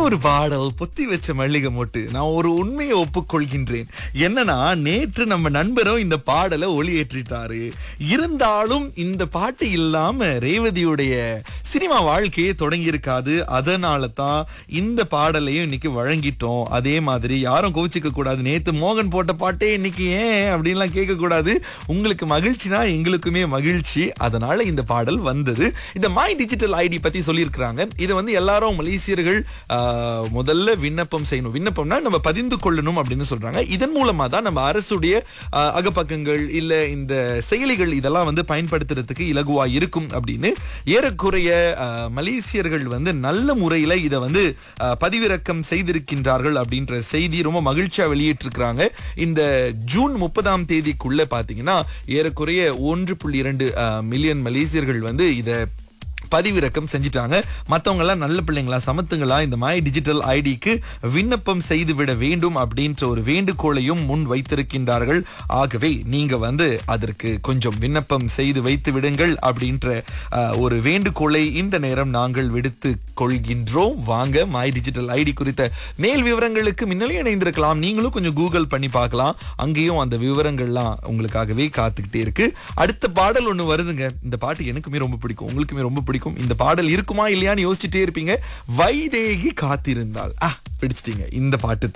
ஒரு பாடல் பொத்தி வச்ச மல்லிகை மொட்டு நான் ஒரு உண்மையை ஒப்புக்கொள்கின்றேன் என்னன்னா நேற்று நம்ம நண்பரும் இந்த பாடலை ஒளியேற்றிட்டாரு இருந்தாலும் இந்த பாட்டு இல்லாம ரேவதியுடைய சினிமா வாழ்க்கையே தொடங்கி இருக்காது அதனால தான் இந்த பாடலையும் இன்னைக்கு வழங்கிட்டோம் அதே மாதிரி யாரும் கோச்சிக்க கூடாது நேத்து மோகன் போட்ட பாட்டே இன்னைக்கு ஏன் அப்படின்லாம் கேட்க கூடாது உங்களுக்கு மகிழ்ச்சினா எங்களுக்குமே மகிழ்ச்சி அதனால இந்த பாடல் வந்தது இந்த மை டிஜிட்டல் ஐடி பத்தி சொல்லியிருக்கிறாங்க இதை வந்து எல்லாரும் மலேசியர்கள் ஆஹ், முதல்ல விண்ணப்பம் செய்யணும் விண்ணப்பம்னா நம்ம பதிந்து கொள்ளணும் அப்படின்னு சொல்றாங்க இதன் மூலமா தான் நம்ம அரசுடைய ஆஹ், அகப்பக்கங்கள் இல்ல இந்த செயலிகள் இதெல்லாம் வந்து பயன்படுத்துறதுக்கு இலகுவா இருக்கும் அப்படின்னு ஏறக்குறைய ஆஹ், மலேசியர்கள் வந்து நல்ல முறையில இதை வந்து ஆஹ், பதிவிறக்கம் செய்திருக்கின்றார்கள் அப்படின்ற செய்தி ரொம்ப மகிழ்ச்சியா வெளியிட்டிருக்கிறாங்க இந்த ஜூன் முப்பதாம் தேதிக்குள்ள பாத்தீங்கன்னா ஏறக்குறைய ஒன்று புள்ளி இரண்டு மில்லியன் மலேசியர்கள் வந்து இதை பதிவிறக்கம் செஞ்சிட்டாங்க மத்தவங்க எல்லாம் நல்ல பிள்ளைங்களா சமத்துங்களா இந்த மை டிஜிட்டல் ஐடிக்கு விண்ணப்பம் செய்து விட வேண்டும் அப்படின்ற ஒரு வேண்டுகோளையும் முன் வைத்திருக்கின்றார்கள் ஆகவே நீங்க வந்து அதற்கு கொஞ்சம் விண்ணப்பம் செய்து வைத்து விடுங்கள் அப்படின்ற அஹ், ஒரு வேண்டுகோளை இந்த நேரம் நாங்கள் விடுத்து கொள்கின்றோம் வாங்க மை டிஜிட்டல் ஐடி குறித்த மேல் விவரங்களுக்கு முன்னாலே இணைந்திருக்கலாம் நீங்களும் கொஞ்சம் கூகுள் பண்ணி பார்க்கலாம் அங்கேயும் அந்த விவரங்கள்லாம் உங்களுக்காகவே காத்துக்கிட்டே இருக்கு அடுத்த பாடல் ஒண்ணு வருதுங்க இந்த பாட்டு எனக்குமே ரொம்ப பிடிக்கும் உங்களுக்குமே ரொம்ப பிடிக்கும் இந்த பாடல் இருக்குமா இல்லையான்னு யோசிச்சுட்டே இருப்பீங்க வைதேகி காத்திருந்தால் ஆ பிடிச்சிட்டீங்க இந்த பாட்டு தான்